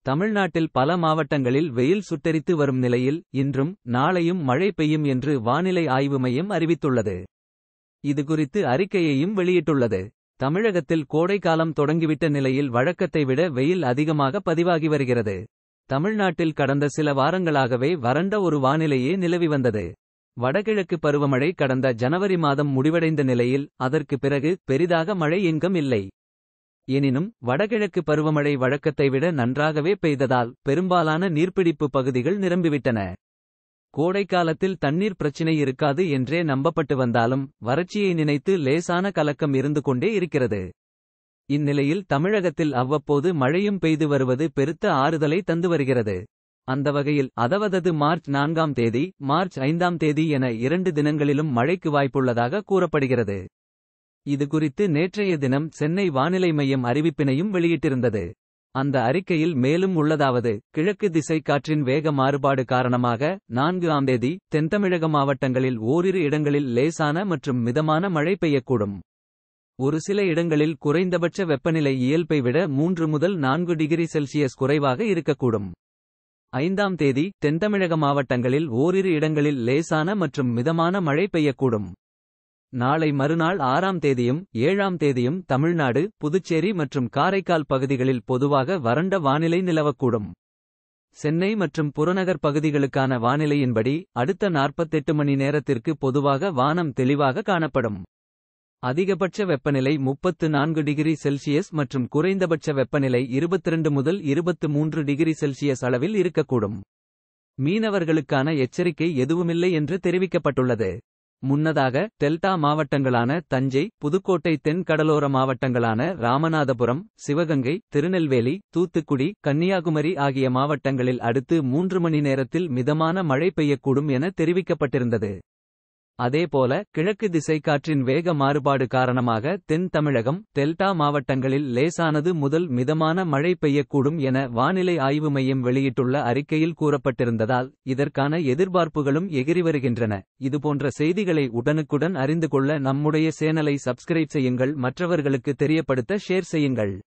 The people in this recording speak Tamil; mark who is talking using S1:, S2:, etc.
S1: தமிழ்நாட்டில் பல மாவட்டங்களில் வெயில் சுட்டெரித்து வரும் நிலையில் இன்றும் நாளையும் மழை பெய்யும் என்று வானிலை ஆய்வு மையம் அறிவித்துள்ளது இதுகுறித்து அறிக்கையையும் வெளியிட்டுள்ளது தமிழகத்தில் கோடைக்காலம் தொடங்கிவிட்ட நிலையில் வழக்கத்தை விட வெயில் அதிகமாக பதிவாகி வருகிறது தமிழ்நாட்டில் கடந்த சில வாரங்களாகவே வறண்ட ஒரு வானிலையே நிலவி வந்தது வடகிழக்கு பருவமழை கடந்த ஜனவரி மாதம் முடிவடைந்த நிலையில் அதற்கு பிறகு பெரிதாக மழை எங்கும் இல்லை எனினும் வடகிழக்கு பருவமழை வழக்கத்தை விட நன்றாகவே பெய்ததால் பெரும்பாலான நீர்ப்பிடிப்பு பகுதிகள் நிரம்பிவிட்டன கோடைக்காலத்தில் தண்ணீர் பிரச்சினை இருக்காது என்றே நம்பப்பட்டு வந்தாலும் வறட்சியை நினைத்து லேசான கலக்கம் இருந்து கொண்டே இருக்கிறது இந்நிலையில் தமிழகத்தில் அவ்வப்போது மழையும் பெய்து வருவது பெருத்த ஆறுதலை தந்து வருகிறது அந்த வகையில் அதவதது மார்ச் நான்காம் தேதி மார்ச் ஐந்தாம் தேதி என இரண்டு தினங்களிலும் மழைக்கு வாய்ப்புள்ளதாக கூறப்படுகிறது இதுகுறித்து நேற்றைய தினம் சென்னை வானிலை மையம் அறிவிப்பினையும் வெளியிட்டிருந்தது அந்த அறிக்கையில் மேலும் உள்ளதாவது கிழக்கு திசை காற்றின் வேக மாறுபாடு காரணமாக நான்கு ஆம் தேதி தென்தமிழக மாவட்டங்களில் ஓரிரு இடங்களில் லேசான மற்றும் மிதமான மழை பெய்யக்கூடும் ஒரு சில இடங்களில் குறைந்தபட்ச வெப்பநிலை இயல்பை விட மூன்று முதல் நான்கு டிகிரி செல்சியஸ் குறைவாக இருக்கக்கூடும் ஐந்தாம் தேதி தென்தமிழக மாவட்டங்களில் ஓரிரு இடங்களில் லேசான மற்றும் மிதமான மழை பெய்யக்கூடும் நாளை மறுநாள் ஆறாம் தேதியும் ஏழாம் தேதியும் தமிழ்நாடு புதுச்சேரி மற்றும் காரைக்கால் பகுதிகளில் பொதுவாக வறண்ட வானிலை நிலவக்கூடும் சென்னை மற்றும் புறநகர் பகுதிகளுக்கான வானிலையின்படி அடுத்த 48 மணி நேரத்திற்கு பொதுவாக வானம் தெளிவாக காணப்படும் அதிகபட்ச வெப்பநிலை முப்பத்து நான்கு டிகிரி செல்சியஸ் மற்றும் குறைந்தபட்ச வெப்பநிலை 22 முதல் 23 டிகிரி செல்சியஸ் அளவில் இருக்கக்கூடும் மீனவர்களுக்கான எச்சரிக்கை எதுவுமில்லை என்று தெரிவிக்கப்பட்டுள்ளது முன்னதாக டெல்டா மாவட்டங்களான தஞ்சை புதுக்கோட்டை தென் கடலோர மாவட்டங்களான ராமநாதபுரம் சிவகங்கை திருநெல்வேலி தூத்துக்குடி கன்னியாகுமரி ஆகிய மாவட்டங்களில் அடுத்து மூன்று மணி நேரத்தில் மிதமான மழை பெய்யக்கூடும் என தெரிவிக்கப்பட்டிருந்தது அதேபோல கிழக்கு திசை காற்றின் வேக மாறுபாடு காரணமாக தென் தமிழகம் டெல்டா மாவட்டங்களில் லேசானது முதல் மிதமான மழை பெய்யக்கூடும் என வானிலை ஆய்வு மையம் வெளியிட்டுள்ள அறிக்கையில் கூறப்பட்டிருந்ததால் இதற்கான எதிர்பார்ப்புகளும் எகிரி வருகின்றன இதுபோன்ற செய்திகளை உடனுக்குடன் அறிந்து கொள்ள நம்முடைய சேனலை சப்ஸ்கிரைப் செய்யுங்கள் மற்றவர்களுக்கு தெரியப்படுத்த ஷேர் செய்யுங்கள்